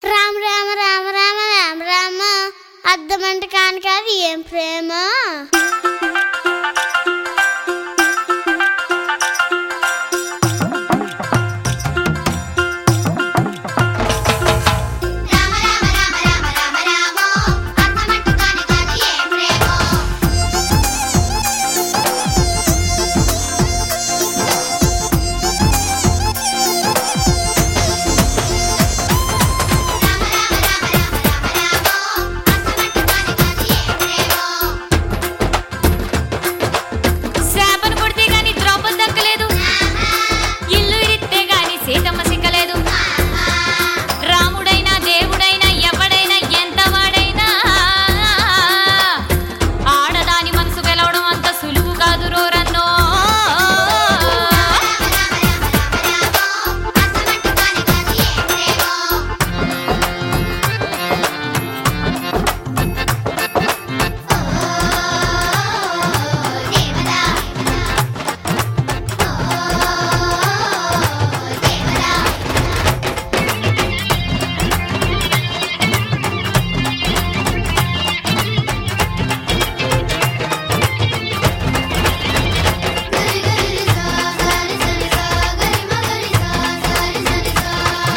రామ రామ రామ రామ రామ రామ అద్దమంట కాని కాదు ఏం ప్రేమ రామ రామ రామ రామ రామ రామో అర్థమట్టు కాని కాదు ఏ ప్రేమో రామ రామ రామ రామ రామ రామో అర్థమట్టు కాని కాదు ఏ ప్రేమో శాపను కొడితే గాని ద్రౌపది దక్కలేదు ఇల్లు ఇరిస్తే గాని సీతమ్మ సిక్కలేదు రాముడైనా దేవుడైనా ఎవడైనా ఎంత వాడైనా ఆడదాని మనసు గెలవడం అంత సులువు కాదు రోరన్నో అర్థమట్టు కాని కాదు ఏ ప్రేమో దేవదా దేవదా గరి గరి సా సరి సరి సా గరి మగరి సా సరి సరి సా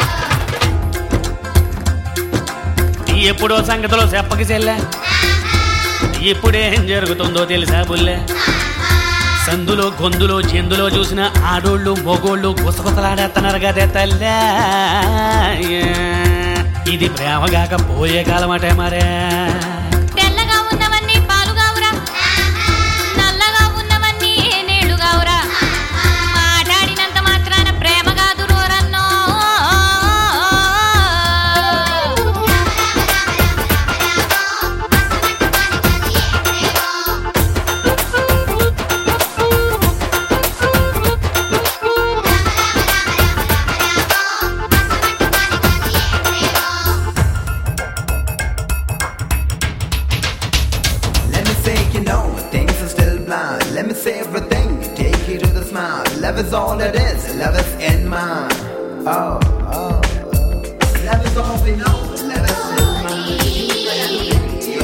ఎప్పుడో సంగతిలో చెప్పకి చెల్లె ఇప్పుడేం జరుగుతుందో తెలుసా బుల్లె సందులో గొంతులో చెందులో చూసిన ఆడోళ్ళు మొగోళ్ళు గుసగుసలాడేస్తున్నారు కదే తల్లే ఇది ప్రేమగాక పోయే కాలమటే మరే తెల్లగా ఉన్నవన్నీ పాలుగావురా నల్లగా ఉన్నవన్నీ నీళ్లుగావురా మాట్లాడినంత మాత్రాన ప్రేమ కాదు రోరన్నో Let me say, you know, things are still blind. Let me say everything, take you to the smile. Love is all it is, love is in mind. Oh, oh, oh. Love is all we know, love is in mind.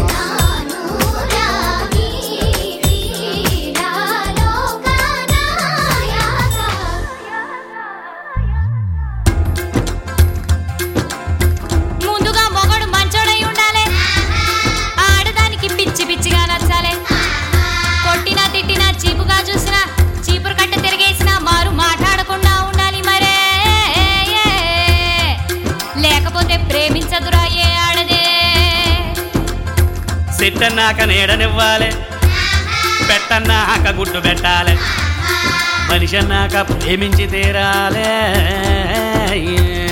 ముందుగా మొగడు మంచోడై ఉండాలి ఆడదానికి పిచ్చి పిచ్చిగా నచ్చాలి కొట్టినా తిట్టినా చీపుగా చూసినా చీపురు కట్ట తిరిగేసినా మారు మాట్లాడకుండా ఉండాలి మరే లేకపోతే ప్రేమించదురా ఏ ఆడదే సిట్టన్నాక నీడనివ్వాలి పెట్టన్నాక గుడ్డు పెట్టాలి మనిషి అన్నాక ప్రేమించి తీరాలే